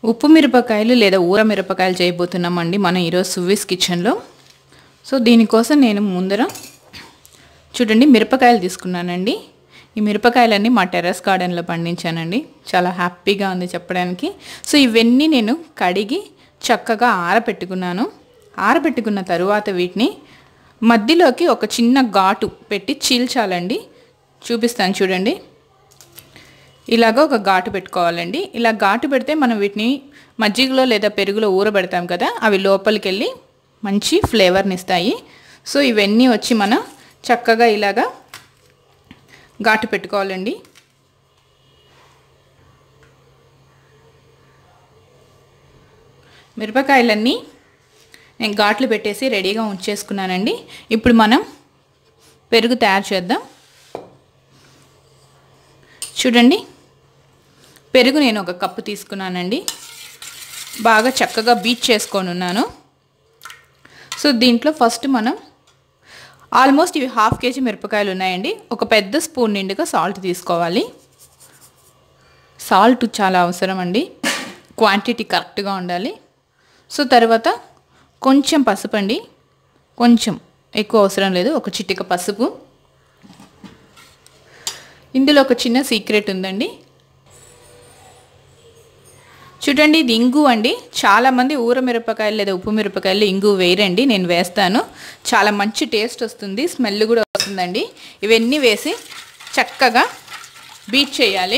ఉప్పు మిరపకాయలు లేదా ఊర మిరపకాయలు చేయబోతున్నామండి మనం ఈరోజు సువ్విస్ కిచెన్లో సో దీనికోసం నేను ముందర చూడండి మిరపకాయలు తీసుకున్నానండి ఈ మిరపకాయలన్నీ మా టెర్రస్ గార్డెన్లో పండించానండి చాలా హ్యాపీగా ఉంది చెప్పడానికి సో ఇవన్నీ నేను కడిగి చక్కగా ఆరబెట్టుకున్నాను ఆరబెట్టుకున్న తరువాత వీటిని మధ్యలోకి ఒక చిన్న ఘాటు పెట్టి చీల్చాలండి చూపిస్తాను చూడండి ఇలాగ ఒక ఘాటు పెట్టుకోవాలండి ఇలా ఘాటు పెడితే మనం వీటిని మజ్జిగలో లేదా పెరుగులో ఊరబెడతాం కదా అవి లోపలికి వెళ్ళి మంచి ఫ్లేవర్ని ఇస్తాయి సో ఇవన్నీ వచ్చి మనం చక్కగా ఇలాగా ఘాటు పెట్టుకోవాలండి మిరపకాయలన్నీ నేను ఘాట్లు పెట్టేసి రెడీగా ఉంచేసుకున్నానండి ఇప్పుడు మనం పెరుగు తయారు చేద్దాం చూడండి పెరుగు నేను ఒక కప్పు తీసుకున్నానండి బాగా చక్కగా బీట్ చేసుకొని ఉన్నాను సో దీంట్లో ఫస్ట్ మనం ఆల్మోస్ట్ ఇవి హాఫ్ కేజీ మిరపకాయలు ఉన్నాయండి ఒక పెద్ద స్పూన్ నిండుగా సాల్ట్ తీసుకోవాలి సాల్ట్ చాలా అవసరం అండి క్వాంటిటీ కరెక్ట్గా ఉండాలి సో తర్వాత కొంచెం పసుపు అండి కొంచెం ఎక్కువ అవసరం లేదు ఒక చిటిక పసుపు ఇందులో ఒక చిన్న సీక్రెట్ ఉందండి చూడండి ఇది ఇంగు అండి చాలామంది ఊర మిరపకాయలు లేదా ఉప్పు మిరపకాయలు ఇంగు వేయరండి నేను వేస్తాను చాలా మంచి టేస్ట్ వస్తుంది స్మెల్ కూడా వస్తుందండి ఇవన్నీ వేసి చక్కగా బీట్ చేయాలి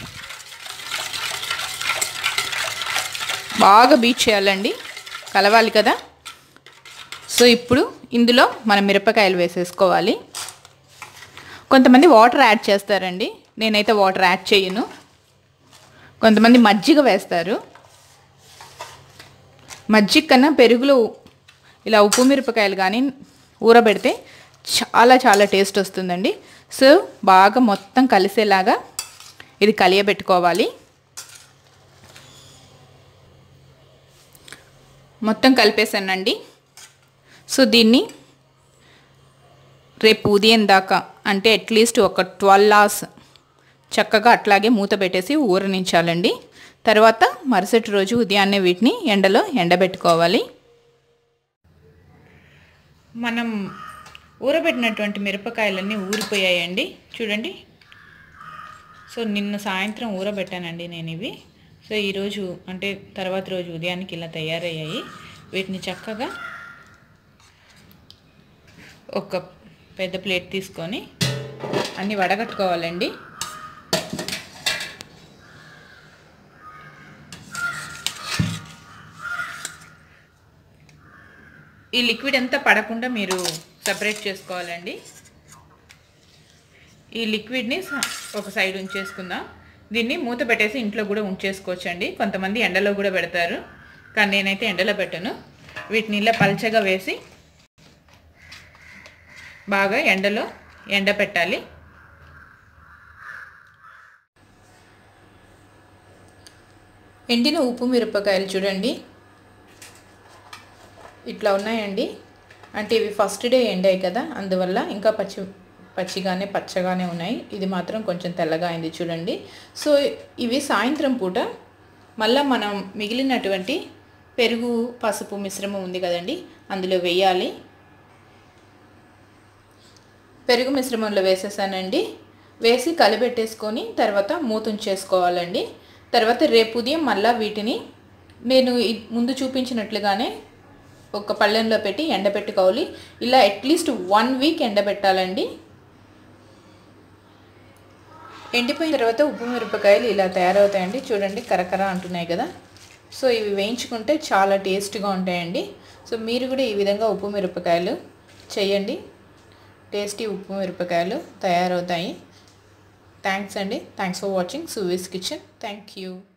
బాగా బీట్ చేయాలండి కలవాలి కదా సో ఇప్పుడు ఇందులో మనం మిరపకాయలు వేసేసుకోవాలి కొంతమంది వాటర్ యాడ్ చేస్తారండి నేనైతే వాటర్ యాడ్ చేయను కొంతమంది మజ్జిగ వేస్తారు మజ్జిగ కన్నా పెరుగులో ఇలా ఉప్పు మిరపకాయలు కానీ ఊరబెడితే చాలా చాలా టేస్ట్ వస్తుందండి సో బాగా మొత్తం కలిసేలాగా ఇది కలియబెట్టుకోవాలి మొత్తం కలిపేసానండి సో దీన్ని రేపు ఉదయం దాకా అంటే అట్లీస్ట్ ఒక ట్వెల్వ్ అవర్స్ చక్కగా అట్లాగే మూత పెట్టేసి ఊరనించాలండి తర్వాత మరుసటి రోజు ఉదయాన్నే వీటిని ఎండలో ఎండబెట్టుకోవాలి మనం ఊరబెట్టినటువంటి మిరపకాయలన్నీ ఊరిపోయాయండి చూడండి సో నిన్న సాయంత్రం ఊరబెట్టానండి నేను ఇవి సో ఈరోజు అంటే తర్వాత రోజు ఉదయానికి ఇలా తయారయ్యాయి వీటిని చక్కగా ఒక పెద్ద ప్లేట్ తీసుకొని అన్నీ వడగట్టుకోవాలండి ఈ లిక్విడ్ అంతా పడకుండా మీరు సపరేట్ చేసుకోవాలండి ఈ లిక్విడ్ని ఒక సైడ్ ఉంచేసుకుందాం దీన్ని మూత పెట్టేసి ఇంట్లో కూడా ఉంచేసుకోవచ్చండి కొంతమంది ఎండలో కూడా పెడతారు కానీ నేనైతే ఎండలో పెట్టను వీటిని ఇలా పల్చగా వేసి బాగా ఎండలో ఎండ పెట్టాలి ఎండిన ఉప్పు మిరపకాయలు చూడండి ఇట్లా ఉన్నాయండి అంటే ఇవి ఫస్ట్ డే ఎండాయి కదా అందువల్ల ఇంకా పచ్చి పచ్చిగానే పచ్చగానే ఉన్నాయి ఇది మాత్రం కొంచెం తెల్లగా అయింది చూడండి సో ఇవి సాయంత్రం పూట మళ్ళీ మనం మిగిలినటువంటి పెరుగు పసుపు మిశ్రమం ఉంది కదండి అందులో వేయాలి పెరుగు మిశ్రమంలో వేసేసానండి వేసి కలిపెట్టేసుకొని తర్వాత మూతుంచేసుకోవాలండి తర్వాత రేపు ఉదయం మళ్ళీ వీటిని నేను ముందు చూపించినట్లుగానే ఒక పళ్ళెంలో పెట్టి ఎండబెట్టుకోవాలి ఇలా అట్లీస్ట్ వన్ వీక్ ఎండబెట్టాలండి ఎండిపోయిన తర్వాత ఉప్పు మిరపకాయలు ఇలా తయారవుతాయండి చూడండి కరకర అంటున్నాయి కదా సో ఇవి వేయించుకుంటే చాలా టేస్ట్గా ఉంటాయండి సో మీరు కూడా ఈ విధంగా ఉప్పు మిరపకాయలు చేయండి టేస్టీ ఉప్పు మిరపకాయలు తయారవుతాయి థ్యాంక్స్ అండి thanks for watching Suvi's kitchen thank you